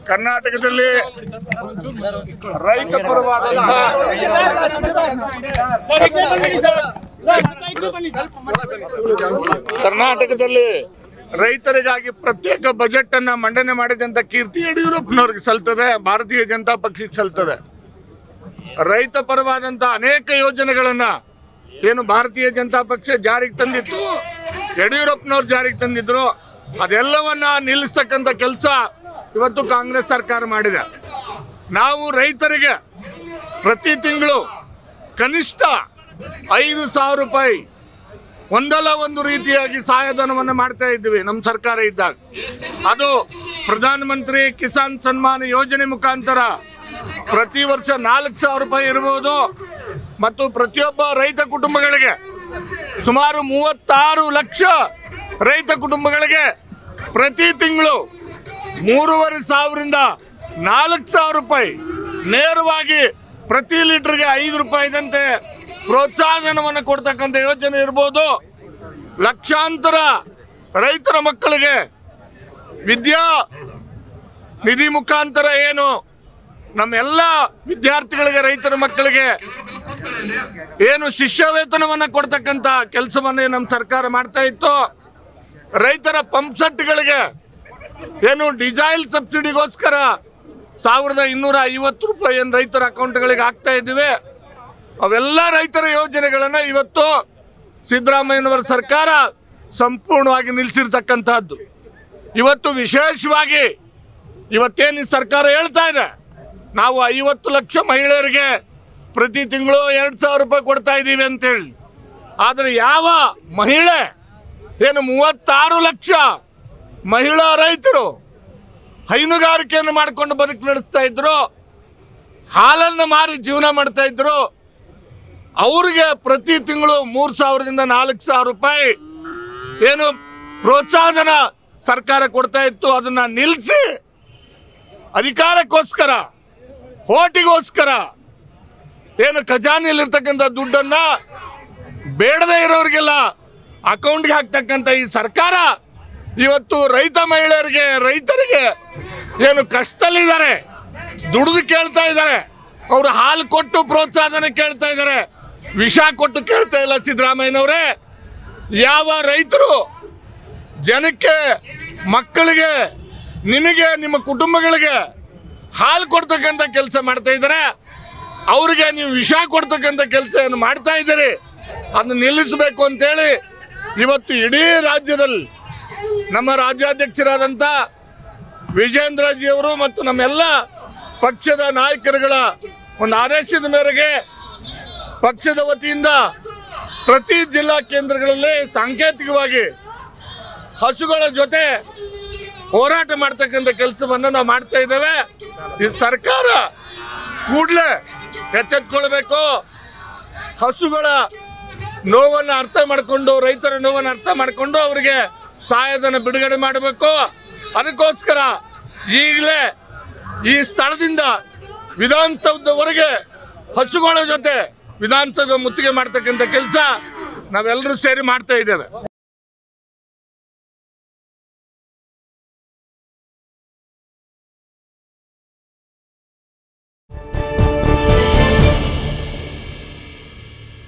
ಕರ್ನಾಟಕದಲ್ಲಿ ರೈತ ಪರವಾದಂತ ಕರ್ನಾಟಕದಲ್ಲಿ ರೈತರಿಗಾಗಿ ಪ್ರತ್ಯೇಕ ಬಜೆಟ್ ಅನ್ನ ಮಂಡನೆ ಮಾಡಿದಂತ ಕೀರ್ತಿ ಯಡಿಯೂರಪ್ಪನವ್ರಿಗೆ ಸಲ್ತದೆ ಭಾರತೀಯ ಜನತಾ ಪಕ್ಷಕ್ಕೆ ಸಲ್ತದೆ ರೈತ ಪರವಾದಂತ ಅನೇಕ ಯೋಜನೆಗಳನ್ನ ಏನು ಭಾರತೀಯ ಜನತಾ ಪಕ್ಷ ಜಾರಿಗೆ ತಂದಿತ್ತು ಯಡಿಯೂರಪ್ಪನವ್ರು ಜಾರಿಗೆ ತಂದಿದ್ರು ಅದೆಲ್ಲವನ್ನ ನಿಲ್ಲಿಸ್ತಕ್ಕಂಥ ಕೆಲಸ ಇವತ್ತು ಕಾಂಗ್ರೆಸ್ ಸರ್ಕಾರ ಮಾಡಿದೆ ನಾವು ರೈತರಿಗೆ ಪ್ರತಿ ತಿಂಗಳು ಕನಿಷ್ಠ ಐದು ಸಾವಿರ ರೂಪಾಯಿ ಒಂದಲ್ಲ ಒಂದು ರೀತಿಯಾಗಿ ಸಹಾಯಧನವನ್ನು ಮಾಡ್ತಾ ಇದ್ದೀವಿ ನಮ್ಮ ಸರ್ಕಾರ ಇದ್ದಾಗ ಅದು ಪ್ರಧಾನಮಂತ್ರಿ ಕಿಸಾನ್ ಸನ್ಮಾನ ಯೋಜನೆ ಮುಖಾಂತರ ಪ್ರತಿ ವರ್ಷ ನಾಲ್ಕು ಸಾವಿರ ರೂಪಾಯಿ ಇರಬಹುದು ಮತ್ತು ಪ್ರತಿಯೊಬ್ಬ ರೈತ ಕುಟುಂಬಗಳಿಗೆ ಸುಮಾರು ಮೂವತ್ತಾರು ಲಕ್ಷ ರೈತ ಕುಟುಂಬಗಳಿಗೆ ಪ್ರತಿ ತಿಂಗಳು ಮೂರುವರೆ ಸಾವಿರದಿಂದ ನಾಲ್ಕು ಸಾವಿರ ರೂಪಾಯಿ ನೇರವಾಗಿ ಪ್ರತಿ ಲೀಟರ್ಗೆ ಐದು ರೂಪಾಯಿದಂತೆ ಪ್ರೋತ್ಸಾಹಧನವನ್ನು ಕೊಡ್ತಕ್ಕಂಥ ಯೋಜನೆ ಇರ್ಬೋದು ಲಕ್ಷಾಂತರ ರೈತರ ಮಕ್ಕಳಿಗೆ ವಿದ್ಯಾ ನಿಧಿ ಮುಖಾಂತರ ಏನು ನಮ್ಮೆಲ್ಲ ವಿದ್ಯಾರ್ಥಿಗಳಿಗೆ ರೈತರ ಮಕ್ಕಳಿಗೆ ಏನು ಶಿಷ್ಯ ವೇತನವನ್ನ ಕೊಡ್ತಕ್ಕಂಥ ಕೆಲಸವನ್ನೇ ನಮ್ಮ ಸರ್ಕಾರ ಮಾಡ್ತಾ ಇತ್ತು ರೈತರ ಪಂಪ್ ಸೆಟ್ಗಳಿಗೆ ಏನು ಡಿಸೈಲ್ ಸಬ್ಸಿಡಿಗೋಸ್ಕರ ಸಾವಿರದ ಇನ್ನೂರ ಐವತ್ತು ರೂಪಾಯಿ ಏನು ರೈತರ ಅಕೌಂಟ್ಗಳಿಗೆ ಹಾಕ್ತಾ ಇದ್ದೀವಿ ಅವೆಲ್ಲ ರೈತರ ಯೋಜನೆಗಳನ್ನ ಇವತ್ತು ಸಿದ್ದರಾಮಯ್ಯನವರ ಸರ್ಕಾರ ಸಂಪೂರ್ಣವಾಗಿ ನಿಲ್ಲಿಸಿರ್ತಕ್ಕಂಥದ್ದು ಇವತ್ತು ವಿಶೇಷವಾಗಿ ಇವತ್ತೇನು ಈ ಸರ್ಕಾರ ಹೇಳ್ತಾ ಇದೆ ನಾವು ಐವತ್ತು ಲಕ್ಷ ಮಹಿಳೆಯರಿಗೆ ಪ್ರತಿ ತಿಂಗಳು ಎರಡು ಸಾವಿರ ರೂಪಾಯಿ ಕೊಡ್ತಾ ಇದ್ದೀವಿ ಅಂತೇಳಿ ಆದರೆ ಯಾವ ಮಹಿಳೆ ಏನು ಮೂವತ್ತಾರು ಲಕ್ಷ ಮಹಿಳಾ ರೈತರು ಹೈನುಗಾರಿಕೆಯನ್ನು ಮಾಡಿಕೊಂಡು ಬದುಕು ನಡೆಸ್ತಾ ಇದ್ರು ಹಾಲನ್ನು ಮಾರಿ ಜೀವನ ಮಾಡ್ತಾ ಇದ್ರು ಅವ್ರಿಗೆ ಪ್ರತಿ ತಿಂಗಳು ಮೂರು ಸಾವಿರದಿಂದ ನಾಲ್ಕು ಸಾವಿರ ರೂಪಾಯಿ ಏನು ಪ್ರೋತ್ಸಾಹನ ಸರ್ಕಾರ ಕೊಡ್ತಾ ಇತ್ತು ಅದನ್ನ ನಿಲ್ಲಿಸಿ ಅಧಿಕಾರಕ್ಕೋಸ್ಕರ ಹೋಟಿಗೋಸ್ಕರ ಏನು ಖಜಾನೆಯಲ್ಲಿರ್ತಕ್ಕಂಥ ದುಡ್ಡನ್ನ ಬೇಡದೇ ಇರೋರಿಗೆಲ್ಲ ಅಕೌಂಟ್ಗೆ ಹಾಕ್ತಕ್ಕಂಥ ಈ ಸರ್ಕಾರ ಇವತ್ತು ರೈತ ಮಹಿಳೆಯರಿಗೆ ರೈತರಿಗೆ ಏನು ಕಷ್ಟದಲ್ಲಿದ್ದಾರೆ ದುಡಿದು ಕೇಳ್ತಾ ಇದ್ದಾರೆ ಅವರು ಹಾಲು ಕೊಟ್ಟು ಪ್ರೋತ್ಸಾಹನ ಕೇಳ್ತಾ ಇದ್ದಾರೆ ವಿಷ ಕೊಟ್ಟು ಕೇಳ್ತಾ ಇಲ್ಲ ಸಿದ್ದರಾಮಯ್ಯನವರೇ ಯಾವ ರೈತರು ಜನಕ್ಕೆ ಮಕ್ಕಳಿಗೆ ನಿಮಗೆ ನಿಮ್ಮ ಕುಟುಂಬಗಳಿಗೆ ಹಾಲು ಕೊಡ್ತಕ್ಕಂಥ ಕೆಲಸ ಮಾಡ್ತಾ ಇದ್ದಾರೆ ಅವರಿಗೆ ನೀವು ವಿಷ ಕೊಡ್ತಕ್ಕಂಥ ಕೆಲಸ ಏನು ಮಾಡ್ತಾ ಇದ್ದೀರಿ ಅದನ್ನ ನಿಲ್ಲಿಸಬೇಕು ಅಂತೇಳಿ ಇವತ್ತು ಇಡೀ ರಾಜ್ಯದಲ್ಲಿ ನಮ್ಮ ರಾಜ್ಯಾಧ್ಯಕ್ಷರಾದಂಥ ವಿಜೇಂದ್ರಜಿಯವರು ಮತ್ತು ನಮ್ಮೆಲ್ಲ ಪಕ್ಷದ ನಾಯಕರುಗಳ ಒಂದು ಆದೇಶದ ಮೇರೆಗೆ ಪಕ್ಷದ ವತಿಯಿಂದ ಪ್ರತಿ ಜಿಲ್ಲಾ ಕೇಂದ್ರಗಳಲ್ಲಿ ಸಾಂಕೇತಿಕವಾಗಿ ಹಸುಗಳ ಜೊತೆ ಹೋರಾಟ ಮಾಡ್ತಕ್ಕಂಥ ಕೆಲಸವನ್ನು ನಾವು ಮಾಡ್ತಾ ಇದ್ದೇವೆ ಈ ಸರ್ಕಾರ ಕೂಡಲೇ ಎಚ್ಚೆತ್ಕೊಳ್ಬೇಕು ಹಸುಗಳ ನೋವನ್ನು ಅರ್ಥ ಮಾಡಿಕೊಂಡು ರೈತರ ನೋವನ್ನು ಅರ್ಥ ಮಾಡಿಕೊಂಡು ಅವರಿಗೆ ಸಹಾಯಧನ ಬಿಡುಗಡೆ ಮಾಡಬೇಕು ಅದಕ್ಕೋಸ್ಕರ ಈಗಲೇ ಈ ಸ್ಥಳದಿಂದ ವಿಧಾನಸೌಧವರೆಗೆ ಹಸುಗಳ ಜೊತೆ ವಿಧಾನಸೌಧ ಮುತ್ತಿಗೆ ಮಾಡ್ತಕ್ಕಂಥ ಕೆಲಸ ನಾವೆಲ್ಲರೂ ಸೇರಿ ಮಾಡ್ತಾ ಇದ್ದೇವೆ